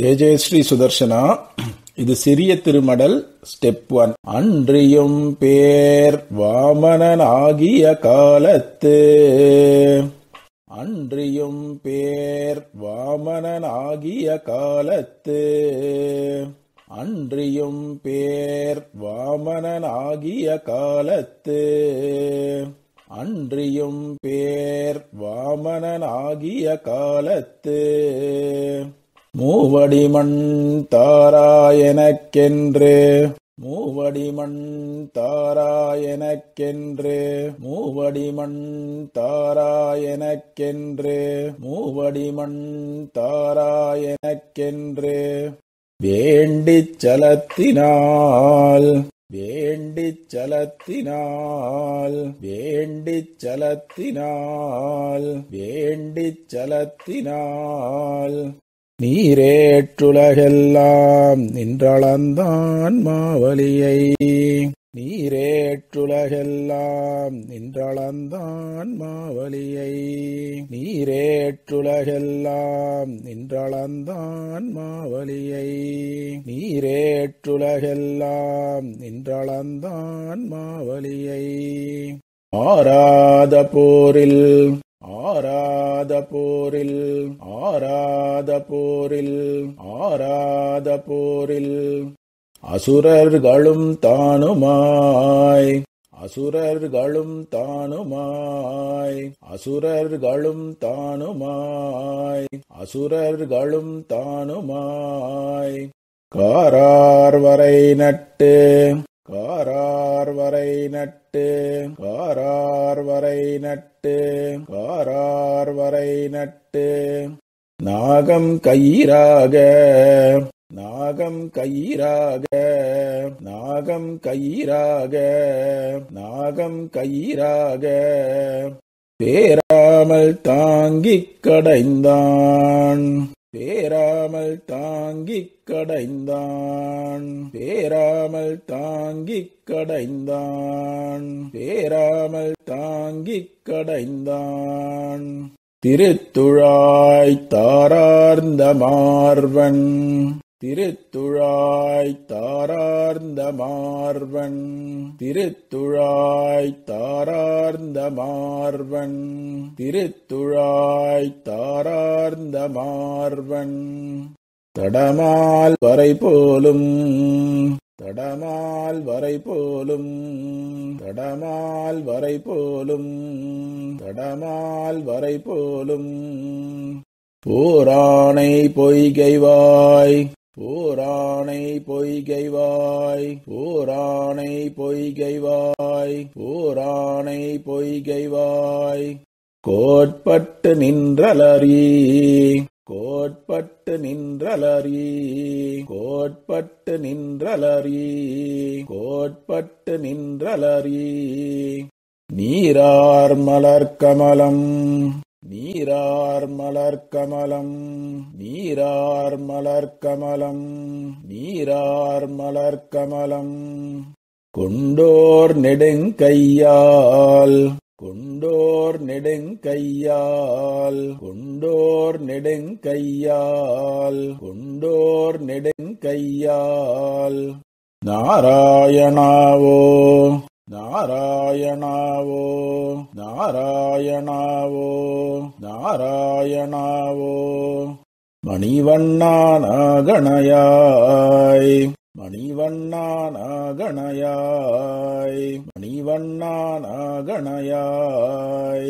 ஜெய ஜெய ஸ்ரீ சுதர்சனா இது சிறிய திருமடல் ஸ்டெப் ஒன் அன்றியும் பேர் வாமனன் ஆகிய காலத்து அன்றியும் பேர் வாமனன் ஆகிய காலத்து அன்றியும் பேர் வாமனன் ஆகிய காலத்து அன்றியும் பேர் வாமனன் ஆகிய காலத்து மூவடிமண் தாராயனக்கென்று மூவடிமண் தாராயனக்கென்று மூவடிமண் தாராயனக்கென்று மூவடிமண் தாராயனக்கென்று வேண்டிச் சலத்தினால் வேண்டிச் சலத்தினால் வேண்டிச் சலத்தினால் வேண்டிச் சலத்தினால் நீரேற்றுலகெல்லாம் நின்றளந்தான் மாவலியை நீரேற்றுலகெல்லாம் நின்றளந்தான் மாவலியை நீரேற்றுலகெல்லாம் நின்றளந்தான் மாவலியை நீரேற்றுலகெல்லாம் நின்றளந்தான் மாவலியை ஆராத போரில் ஆராத போரில் ஆராத போரில் ஆராத போரில் அசுரர்களும் தானுமாய் அசுரர்களும் தானுமாய் அசுரர்களும் தானுமாய் அசுரர்களும் தானுமாய் காரார் வரை நட்டு காரார் வரை நட்டு காரார் வரை நட்டு காரார் வரை நட்டு நாகம் கயிறாக நாகம் கயிறாக நாகம் கயிறாக நாகம் கயிறாக பேராமல் தாங்கிக் கடைந்தான் பேராமல் தாங்கிக் கடைந்தான் பேராமல் தாங்கிக் கடைந்தான் பேராமல் தாங்கிக் கடைந்தான் திருத்துழாய் தாரார்ந்த மார்வன் திருத்துழாய் தாரார்ந்த மார்வன் திருத்துழாய் தாரார்ந்த மார்வன் திருத்துழாய் தாரார்ந்த மார்வன் தடமால் வரை போலும் தடமால் வரை போலும் தடமால் வரை போலும் தடமால் வரை போலும் போராணை பொய்கைவாய் போராணை பொய்கைவாய் போராணை பொய்கைவாய் போராணை பொய்கைவாய் கோட்பட்டு நின்றலறி கோட்பட்டு நின்றலறி கோட்பட்டு நின்றலறி கோட்பட்டு நின்றலறி நீரார் மலர்கமலம் நீரார் மலர்கமலம் நீரார் மலர்கமலம் நீரார் மலர்கமலம் கொண்டோர் நெடுங்கையால் கொண்டோர் நெடுங்கையால் கொண்டோர் நெடுங்கையால் கொண்டோர் நெடுங்கையால் நாராயணாவோ நாராயணாவோ நாராயணாவோ நாராயணாவோ மணிவண்ணானாகணையாய் மணிவண்ணானாகணையாய் மணிவண்ணானாகணையாய்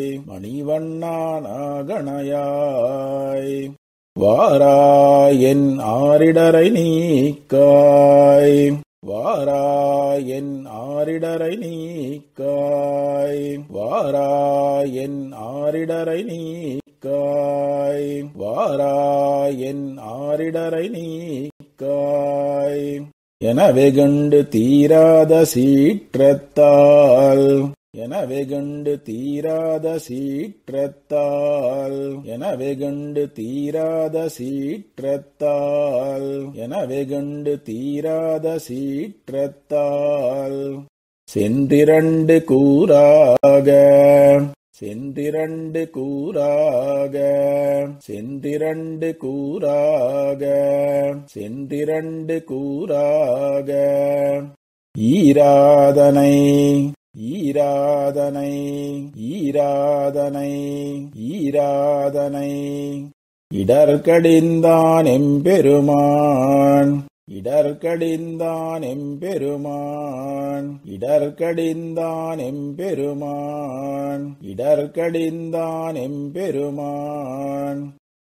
மணிவண்ணானாகணையாய் வாராயன் ஆரிடரை நீக்காய் வாராயன் ஆரிடரை நீக்காய் வாராயன் ஆரிடரை நீக்காய் வாராயன் ஆரிடரை நீக்காய் எனவே கண்டு தீராத சீற்றத்தால் எனவே கண்டு தீராத சீற்றத்தால் எனவே கண்டு தீராத சீற்றத்தால் எனவே கண்டு தீராத சீற்றத்தால் சென்றிரண்டு கூறாக சென்றிரண்டு கூறாக சென்றிரண்டு கூறாக சென்றிரண்டு கூறாக ஈராதனை ஈராதனை ஈராதனை ஈராதனை இடர்கடிந்தான் எம்பெருமான் இடர்கடிந்தான் எம்பெருமான் இடர்கடிந்தான் எம்பெருமான் இடர்கடிந்தான் எம்பெருமான்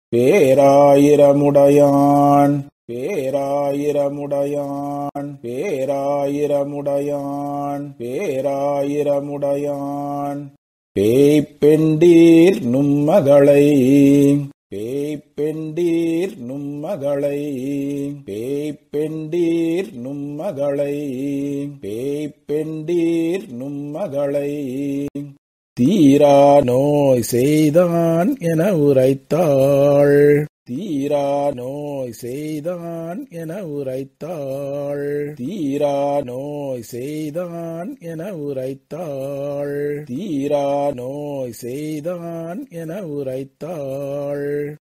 பேராயிரமுடையான் பேராயிரமுடையான் பேராயிரமுடையான் பேராயிரமுடையான் பேய்ப்பெண்டீர் நும்மகளை பேய்ப்பெண்டீர் நும்மகளை பேய்ப்பெண்டீர் நும்மகளை பேய்ப்பெண்டீர் நும்மகளை தீரா நோய் செய்தான் என உரைத்தாள் தீரா நோய் செய்தான் என உரைத்தாள் தீரா நோய் செய்தான் என உரைத்தாள் தீரா நோய் செய்தான் என உரைத்தாள்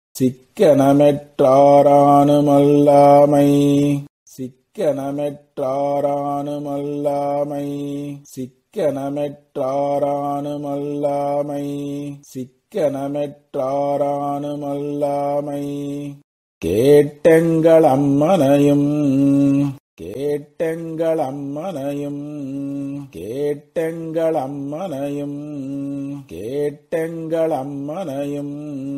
சிக்கனமெற்றாரானுமல்லாமை சிக்கனமெற்றாரானுமல்லாமை சிக்கனமெற்றாரானுமல்லாமை சிக்கனமெற்றாரானுமல்லாமை கேட்டெங்கள் அம்மனையும் கேட்டெங்கள் அம்மனையும் கேட்டெங்கள் அம்மனையும் கேட்டெங்கள் அம்மனையும்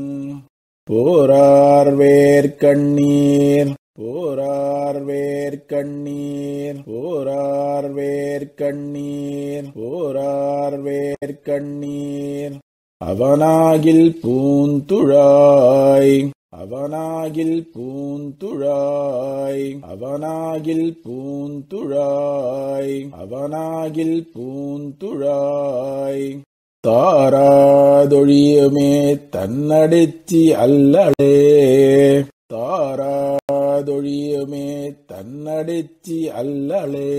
போரார் வேர்க்கண்ணீர் போரார் வேர்க்கண்ணீர் போரார் வேர்க்கண்ணீர் போரார் வேர்க்கண்ணீர் அவனாகில் பூந்துழாய் அவனாகில் பூந்துழாய் அவனாகில் பூந்துழாய் அவனாகில் பூந்துழாய் தாராதொழியுமே தன்னடிச்சி அல்லளே தாராதொழியுமே தன்னடிச்சி அல்லளே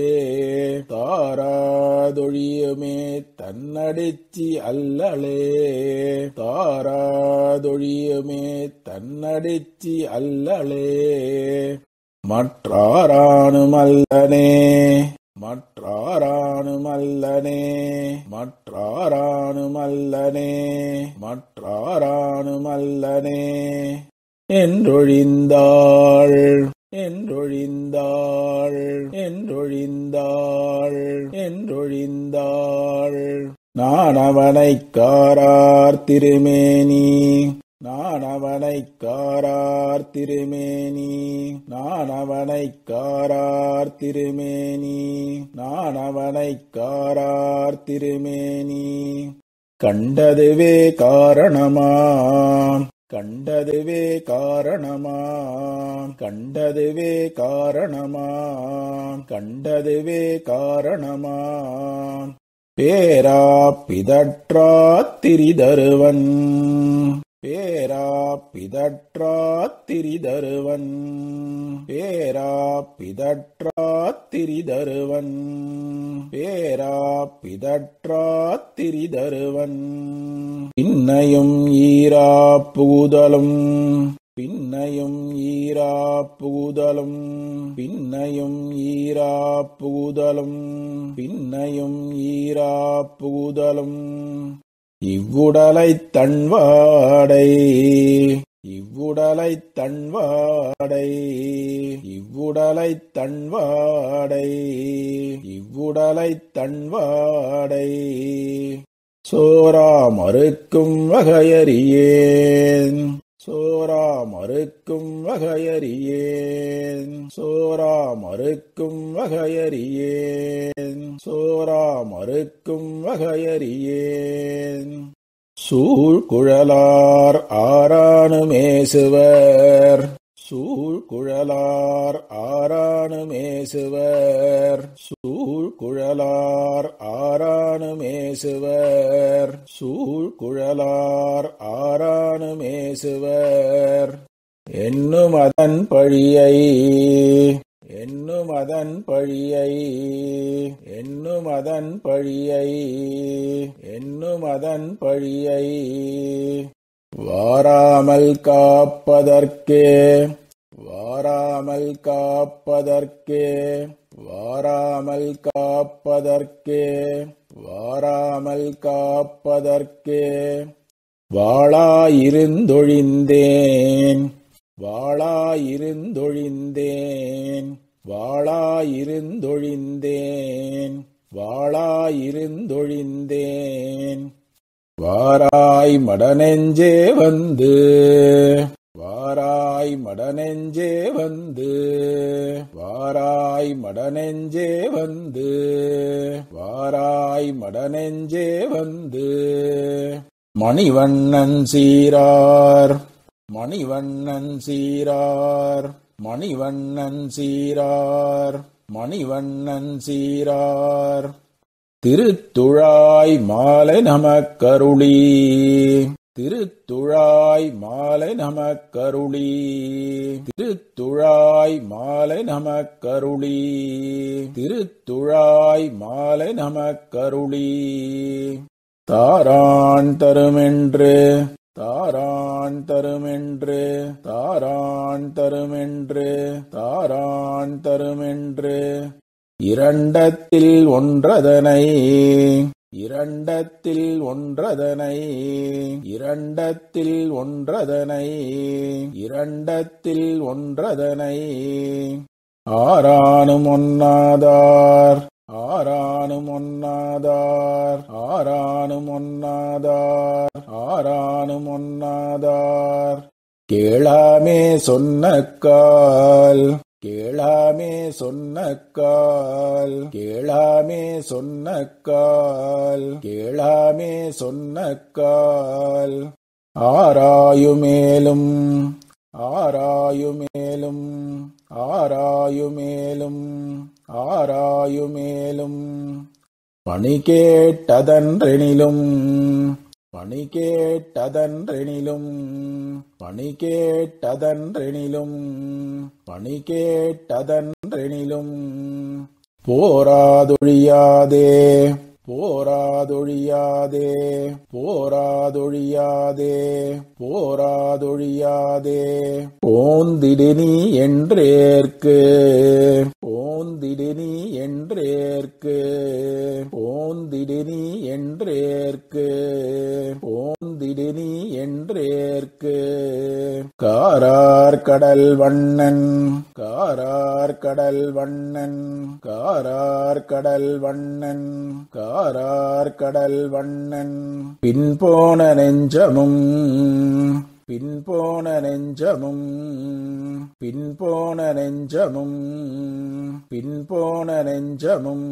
தாராதொழியுமே தன்னடிச்சி அல்லளே தாராதொழியுமே தன்னடிச்சி அல்லளே மற்றாரானுமல்லனே மற்றாரானுமல்லனே மற்றாரானுமல்லனே மற்றாரானுமல்லனே என்றொழிந்தாள் என்றொழிந்தாள் என்றொழிந்தாள் என்றொழிந்தாள் நான் அவனைக் காரார் திருமேனி நான் அவனைக் காரார் திருமேனி நான் அவனைக் காரார் திருமேனி நான் அவனைக் காரார் திருமேனி கண்டதுவே காரணமாம் கண்டதுவே காரணமாம் கண்டதுவே காரணமாம் கண்டதுவே காரணமாம் பேரா பிதற்றா திரிதருவன் பேரா பிதற்றா திரிதருவன் பேரா பிதற்றா திரிதருவன் பேரா பிதற்றா திரிதருவன் பின்னையும் ஈரா புகுதலும் பின்னையும் ஈரா புகுதலும் பின்னையும் ஈரா புகுதலும் பின்னையும் ஈரா புகுதலும் இவ்வுடலைத் தன்வாடை இவ்வுடலைத் தன்வாடை இவ்வுடலைத் தன்வாடை இவ்வுடலைத் தன்வாடை சோரா மறுக்கும் வகையறியேன் சோரா மறுக்கும் வகையறியேன் சோரா மறுக்கும் வகையறியேன் சோரா மறுக்கும் வகையறியேன் சூழ்குழலார் ஆரானுமேசுவர் சூழ்குழலார் ஆரானுமேசுவர் சூழ்குழலார் ஆரானுமேசுவர் சூழ்குழலார் ஆரானுமேசுவர் என்னும் அதன் பழியை என்னுமதன் பழியை என்னுமதன் பழியை என்னுமதன் பழியை வாராமல் காப்பதற்கே வாராமல் காப்பதற்கே வாராமல் காப்பதற்கே வாராமல் காப்பதற்கே வாளாயிருந்தொழிந்தேன் வாளாயிருந்தொழிந்தேன் வாளாயிருந்தொழிந்தேன் வாளாயிருந்தொழிந்தேன் வாராய் மடநெஞ்சே வந்து வாராய் மடநெஞ்சே வந்து வாராய் மடநெஞ்சே வந்து வாராய் மடநெஞ்சே வந்து மணிவண்ணன் சீரார் மணிவண்ணன் சீரார் மணிவண்ணன் சீரார் மணிவண்ணன் சீரார் திருத்துழாய் மாலை நமக்கருளி திருத்துழாய் மாலை நமக்கருளி திருத்துழாய் மாலை நமக்கருளி திருத்துழாய் மாலை நமக்கருளி தாரான் தருமென்று தாரான் தருமென்று தாரான் தருமென்று தாரான் தருமென்று இரண்டத்தில் ஒன்றதனை இரண்டத்தில் ஒன்றதனை இரண்டத்தில் ஒன்றதனை இரண்டத்தில் ஒன்றதனை ஆறானும் ஒன்னாதார் ஆறானும் ஒன்னாதார் ஆறானும் ஒன்னாதார் ஆறானும் ஒன்னாதார் கேளாமே சொன்னக்கால் கேளாமே சொன்னக்கால் கேளாமே சொன்னக்கால் கேளாமே சொன்னக்கால் ஆராயுமேலும் ஆராயுமேலும் ஆராயுமேலும் ஆராயுமேலும் பணி கேட்டதன்றெனிலும் பணி கேட்டதன்றெனிலும் பணி கேட்டதன்றெனிலும் பணி கேட்டதன்றெனிலும் போராதொழியாதே போராதொழியாதே போராதொழியாதே போராதொழியாதே போந்திடு நீ என்றேற்கு போந்திடு நீ என்றேற்கு போந்திடு நீ என்றேற்கு போந்திடு நீ என்றேற்கு காரார் கடல் வண்ணன் காரார் கடல் வண்ணன் காரார் கடல் வண்ணன் காரார் கடல் வண்ணன் பின்போன நெஞ்சமும் பின்போன நெஞ்சமும் பின்போன நெஞ்சமும் பின்போன நெஞ்சமும்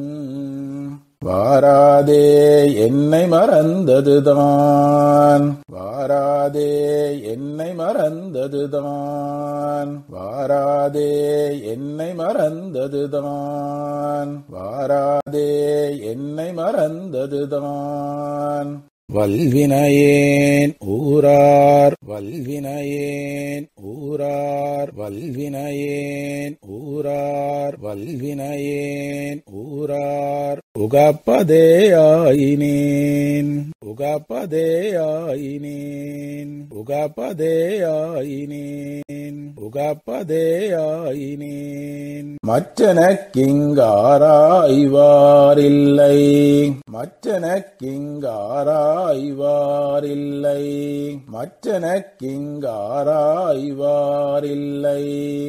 வாராதே என்னை மறந்ததுதான் வாராதே என்னை மறந்ததுதான் வாராதே என்னை மறந்ததுதான் வாராதே என்னை மறந்ததுதான் வல்வினையேன் ஊரார் வல்வினையேன் ஊரார் வல்வினையேன் ஊரார் வல்வினையேன் ஊரார் உகப்பதே ஆயினேன் உகப்பதே ஆயினேன் உகப்பதே ஆயினேன் உகப்பதே ஆயினேன் மற்றனக்கிங்காராய்வாரில்லை மற்றனக்கிங்காராய்வாரில்லை மற்றனக்கிங்காராய்வாரில்லை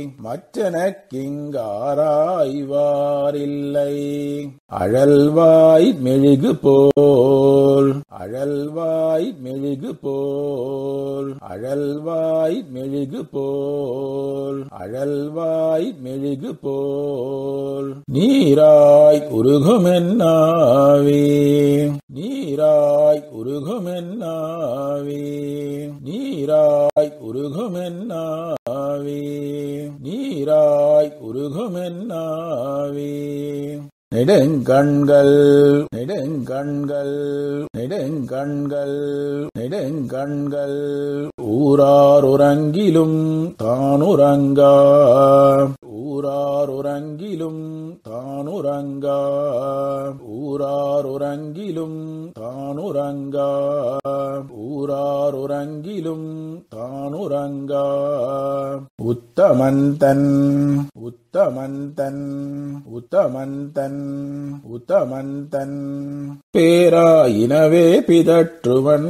மற்றனக்கிங்காராய்வாரில்லை அழல்வாய் மெழுகு போல் அழல்வாய் மெழுகு போல் அழல்வாய் மெழுகு போல் அழல்வாய் மெழுகு போல் நீராய் உருகுமென்னாவே நீராய் உருகுமென்னாவே நீராய் உருகுமென்னாவே நீராய் உருகுமென்னாவே நெடுங்கண்கள் நெடுங்கண்கள் நெடுங்கண்கள் நெடுங்கண்கள் ஊரார் உறங்கிலும் தானுறங்கா ஊராருறங்கிலும் தானுறங்கா ஊராருறங்கிலும் தானுறங்கா ஊராருறங்கிலும் தானுறங்கா உத்தமந்தன் உத்தமந்தன் உத்தமந்தன் உத்தமந்தன் பேராயினவே பிதற்றுவன்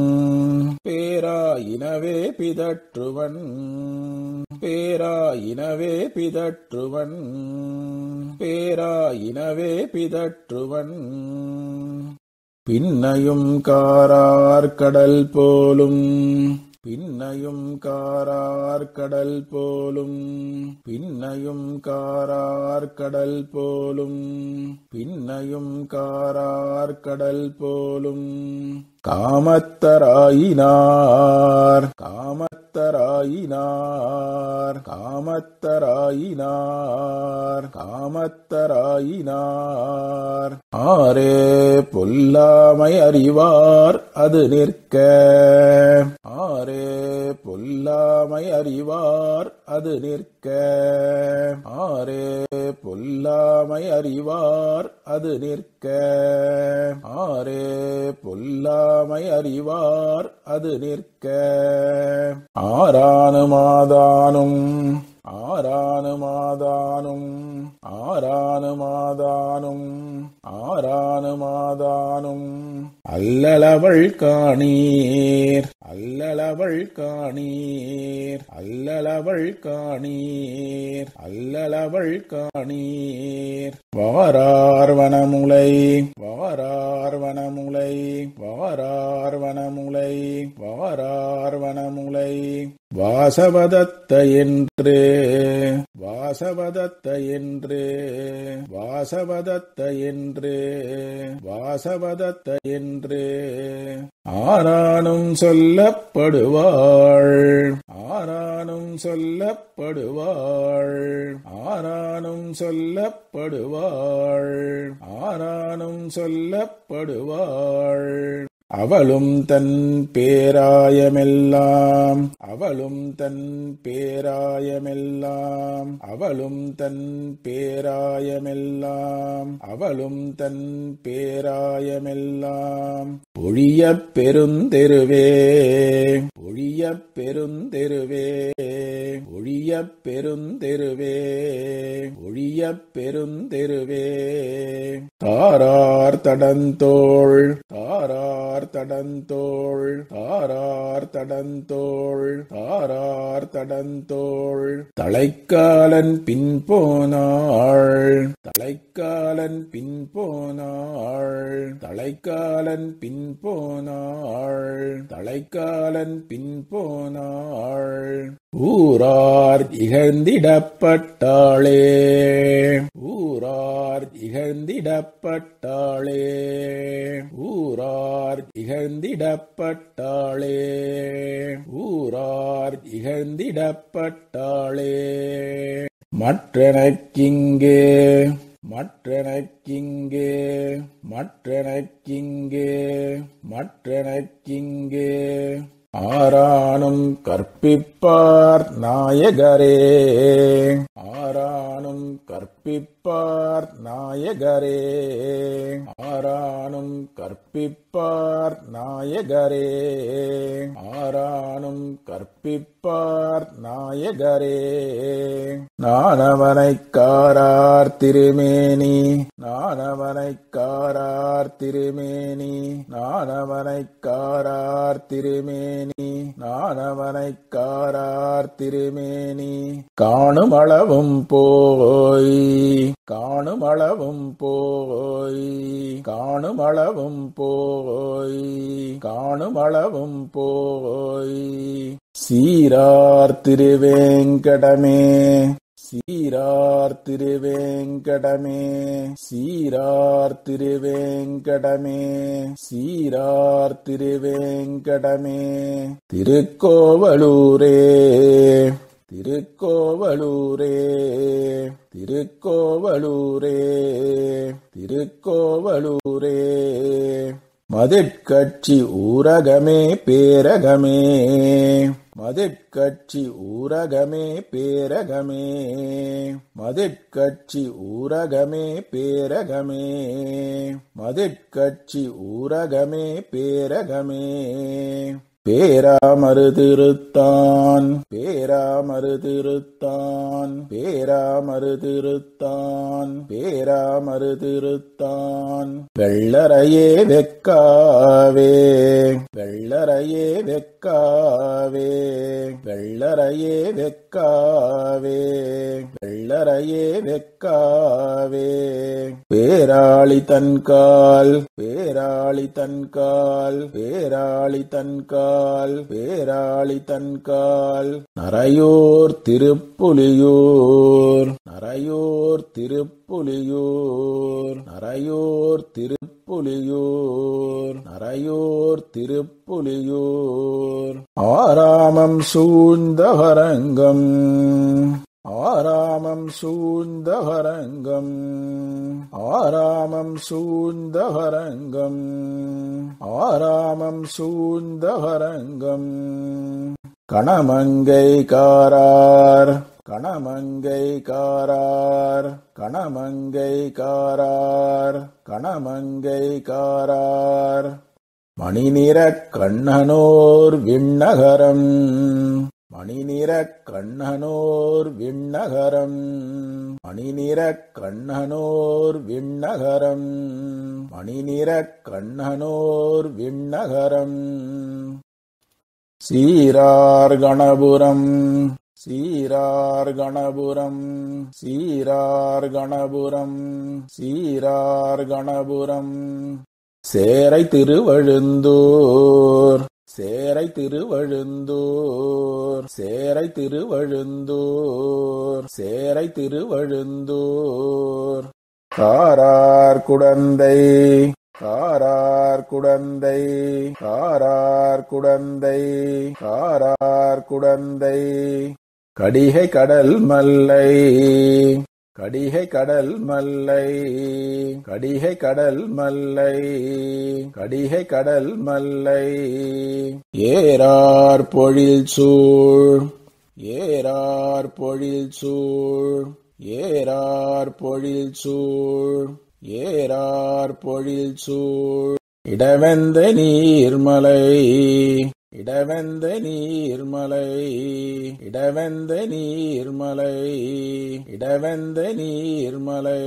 பேராயினவே பிதற்றுவன் பேராயினவே பிதற்றுவன் பேராயினவே பிதற்றுவன் பின்னையும் காரார் கடல் போலும் பின்னையும் காரார் கடல் போலும் பின்னையும் காரார் கடல் போலும் பின்னையும் காரார் கடல் போலும் காமத்தராயினார் காமத்தராயினார் காமத்தராயினார் காமத்தராயினார் ஆரே பொல்லாமை அறிவார் அது நிற்க ஆரே பொல்லாமை அறிவார் அது நிற்க ஆரே பொல்லாமை அறிவார் அது நிற்க ஆரே பொல்லாமை அறிவார் அது நிற்க ஆறானு மாதானும் ஆறானு மாதானும் ஆறானு மாதானும் ஆறானு மாதானும் அல்லளவள் காணீர் அல்லளவள் காணீர் அல்லளவள் காணீர் அல்லளவள் காணீர் வாரார் வனமுலை வாரார் வனமுலை வாரார் வனமுலை வாரார் வனமுலை வாசவதத்த என்று வாசவதத்த என்று வாசவதத்த என்று வாசவதத்த என்று ஆரானும் சொல்லப்படுவாள் ஆரானும் சொல்லப்படுவாள் ஆரானும் சொல்லப்படுவாள் ஆரானும் சொல்லப்படுவாள் அவளும் தன் பேராயமெல்லாம் அவளும் தன் பேராயமெல்லாம் அவளும் தன் பேராயமெல்லாம் அவளும் தன் பேராயமெல்லாம் ஒழியப் பெருந்தெருவே ஒழியப் பெருந்தெருவே ஒழியப் பெருந்தெருவே ஒழியப் பெருந்தெருவே தாரார் தடந்தோள் தாரார் தடந்தோள் தாரார் தடந்தோள் தாரார் தடந்தோள் தலைக்காலன் பின் போனாள் தலைக்காலன் பின் போனாள் தலைக்காலன் பின் போனாள் தலைக்காலன் பின் போனாள் ஊரார் இகழ்ந்திடப்பட்டாளே ஊரார் இகழ்ந்திடப்பட்டாளே ஊரார் இகழ்ந்திடப்பட்டாளே ஊரார் இகழ்ந்திடப்பட்டாளே மற்றனக்கிங்கே மற்றனக்கிங்கே மற்றனக்கிங்கே மற்றனக்கிங்கே ஆரானும் கற்பிப்பார் நாயகரே ஆரானும் கற்பிப்பார் நாயகரே ஆரானும் கற்பிப்பார் நாயகரே ஆரானும் கற்பிப்பார் நாயகரே நானவனைக் காரார் திருமேனி நானவனைக் காரார் திருமேனி நானவனைக் காரார் திருமேனி நானவனைக் காரார் திருமேனி காணுமளவும் போய் காணுமளவும் போய் காணுமளவும் போய் காணுமளவும் போய் சீரார் திருவேங்கடமே சீரார் திருவேங்கடமே சீரார் திருவேங்கடமே சீரார் திருவேங்கடமே திருக்கோவலூரே திருக்கோவலூரே திருக்கோவலூரே திருக்கோவலூரே மதிற்கட்சி ஊரகமே பேரகமே மதிற்கட்சி ஊரகமே பேரகமே மதிற்கட்சி ஊரகமே பேரகமே மதிற்கட்சி ஊரகமே பேரகமே பேராமரு திருத்தான் பேராமரு திருத்தான் பேராமரு திருத்தான் பேராமரு திருத்தான் வெள்ளரையே வெக்காவே வெள்ளரையே வெக்காவே வெள்ளரையே வெக்காவே வெள்ளரையே வெக்காவே பேராளி தன்கால் பேராளி தன்கால் பேராளி தன்கால் பேராளி தன்கால் நரையோர் திருப்புலியூர் நரையோர் திருப்புலியூர் நரையோர் திருப்புலியூர் நரையோர் திருப்புலியூர் ஆராமம் சூழ்ந்தவரங்கம் ஆராமம் சூழ்ந்தவரங்கம் ஆராமம் சூழ்ந்தவரங்கம் ஆராமம் சூழ்ந்தவரங்கம் கணமங்கை காரார் கணமங்கை காரார் கணமங்கை காரார் கணமங்கை காரார் மணிநிறக் கண்ணனோர் விண்ணகரம் மணிநிறக் கண்ணனோர் விண்ணகரம் மணிநிறக் கண்ணனோர் விண்ணகரம் மணிநிறக் கண்ணனோர் விண்ணகரம் சீரார் கணபுரம் சீரார் கணபுரம் சீரார் கணபுரம் சீரார் கணபுரம் சேரை திருவழுந்தூர் சேரை திருவழுந்தூர் சேரை திருவழுந்தூர் சேரை திருவழுந்தூர் காரார் குடந்தை காரார் குடந்தை காரார் குடந்தை காரார் குடந்தை கடிகை கடல் மல்லை கடிகை கடல் மல்லை கடிகை கடல் மல்லை கடிகை கடல் மல்லை ஏறார் பொழில் சூழ் ஏறார் பொழில் சூழ் ஏறார் பொழில் சூழ் ஏறார் பொழில் சூழ் இடவெந்த நீர்மலை இடவெந்த நீர்மலை இடவெந்த நீர்மலை இடவெந்த நீர்மலை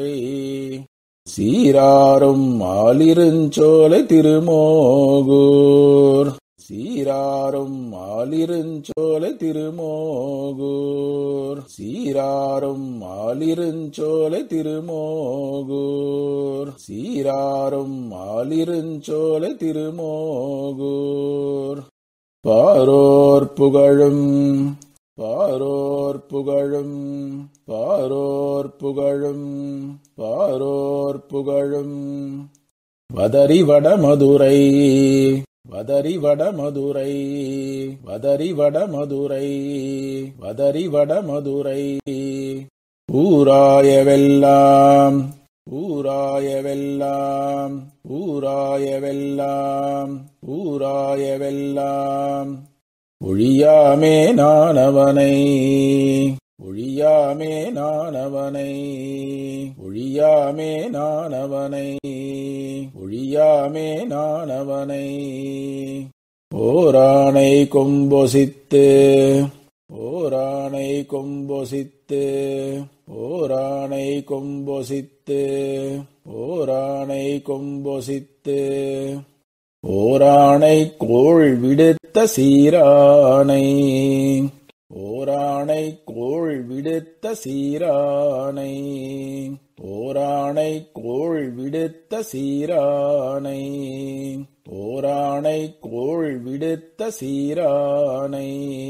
சீராரும் மாலிருஞ்சோலை திருமோகூர் சீராரும் மாலிருஞ்சோலை திருமோகூர் சீராரும் மாலிருஞ்சோலை திருமோகூர் சீராரும் மாலிருஞ்சோலை திருமோகூர் பாரோர் புகழும் பாரோர் புகழும் பாரோர் புகழும் பாரோர் புகழும் வதரி வட மதுரை வதரி வட மதுரை வதரி வட மதுரை வதரி வட மதுரை ஊராயவெல்லாம் ஊராயவெல்லாம் ஊராயவெல்லாம் ஊராயவெல்லாம் ஒழியாமே நானவனை ஒழியாமே நானவனை ஒழியாமே நானவனை ஒழியாமே நானவனை ஓரானை கொம்பொசித்து ஓரானை கொம்பொசித்து ஓரானை கொம்பொசித்து ஓரானை கொம்பொசித்து ஓரானை கோள் விடுத்த சீரானை ஓரானை கோள் விடுத்த சீரானை ஓரானை கோள் விடுத்த சீரானை ஓரானை கோள் விடுத்த சீரானை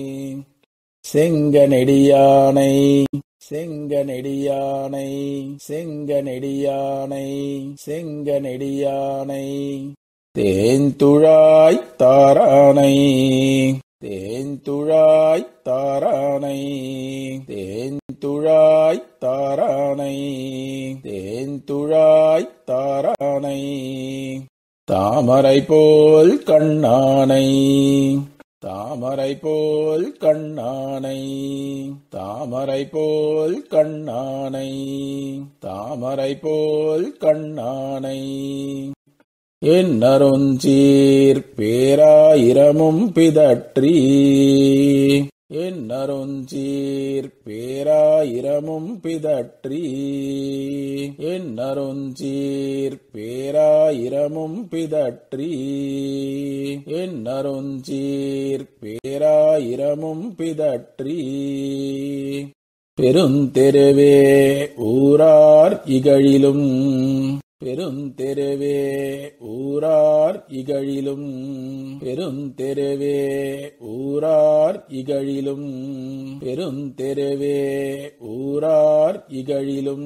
செங்கனெடியானை செங்கனெடியானை செங்கனெடியானை செங்கனெடியானை தேன்துழாய் தாரானை தேன்துழாய் தாரானை தேன்துழாய் தாரானை தேன்துழாய் தாரானை தாமரை போல் கண்ணானை தாமரை போல் கண்ணானை தாமரை போல் கண்ணானை தாமரை போல் கண்ணானை என்னருஞ்சீர் பேராயிரமும் பிதற்றி என்னருஞ்சீர் பேராயிரமும் பிதற்றி என்னருஞ்சீர் பேராயிரமும் பிதற்றி என்னருஞ்சீர் பேராயிரமும் பிதற்றி பெருந்தெருவே ஊரார் இகழிலும் பெருந்தெருவே ஊரார் இகழிலும் பெருந்தெருவே ஊரார் இகழிலும் பெருந்தெருவே ஊரார் இகழிலும்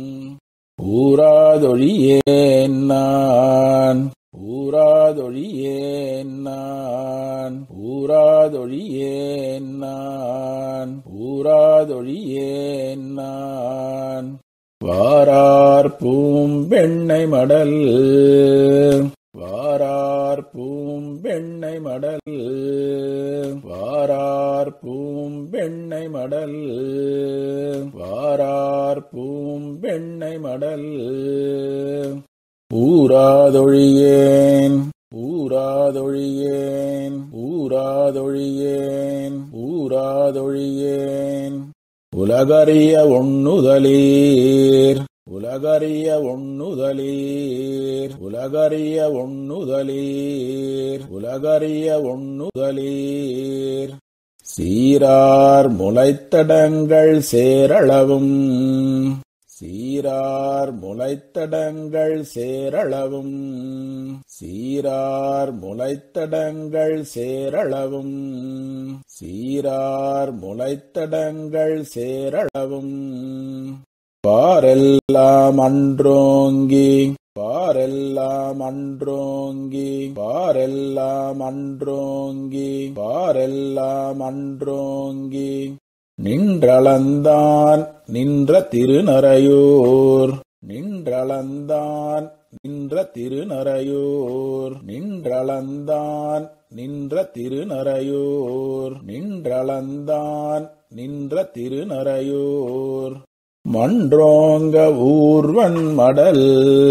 ஊராதொழியேன் நான் ஊராதொழியேன் நான் ஊராதொழியேன் நான் ஊராதொழியேன் நான் வாரார் பூம்பெண்ணை மடல் வாரார் பூம்பெண்ணை மடல் வாரார் பூம்பெண்ணை மடல் வாரார் பூம்பெண்ணை மடல் ஊராதொழியேன் ஊராதொழியேன் ஊராதொழியேன் ஊராதொழியேன் உலகறிய ஒண்ணுதலீர் உலகறிய ஒண்ணுதலீர் உலகறிய ஒண்ணுதலீர் உலகறிய ஒண்ணுதலீர் சீரார் முளைத்தடங்கள் சேரளவும் சீரார் முளைத்தடங்கள் சேரளவும் சீரார் முளைத்தடங்கள் சேரளவும் சீரார் முளைத்தடங்கள் சேரளவும் பாரெல்லாம் அன்றோங்கி பாரெல்லாம் அன்றோங்கி பாரெல்லாம் அன்றோங்கி பாரெல்லாம் அன்றோங்கி நின்றளந்தான் நின்ற திருநரையூர் நின்றளந்தான் நின்ற திருநரையூர் நின்றளந்தான் நின்ற திருநரையூர் நின்றளந்தான் நின்ற திருநரையூர் மன்றோங்க ஊர்வன் மடல்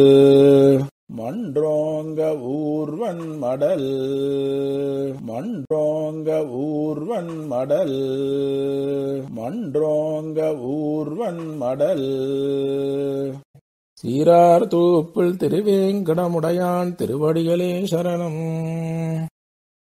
மன்றோங்க ஊர்வன் மடல் மன்றோங்க ஊர்வன் மடல் மன்றோங்க ஊர்வன் மடல் சீரார் தூப்புள் திருவேங்கடமுடையான் திருவடிகளே சரணம்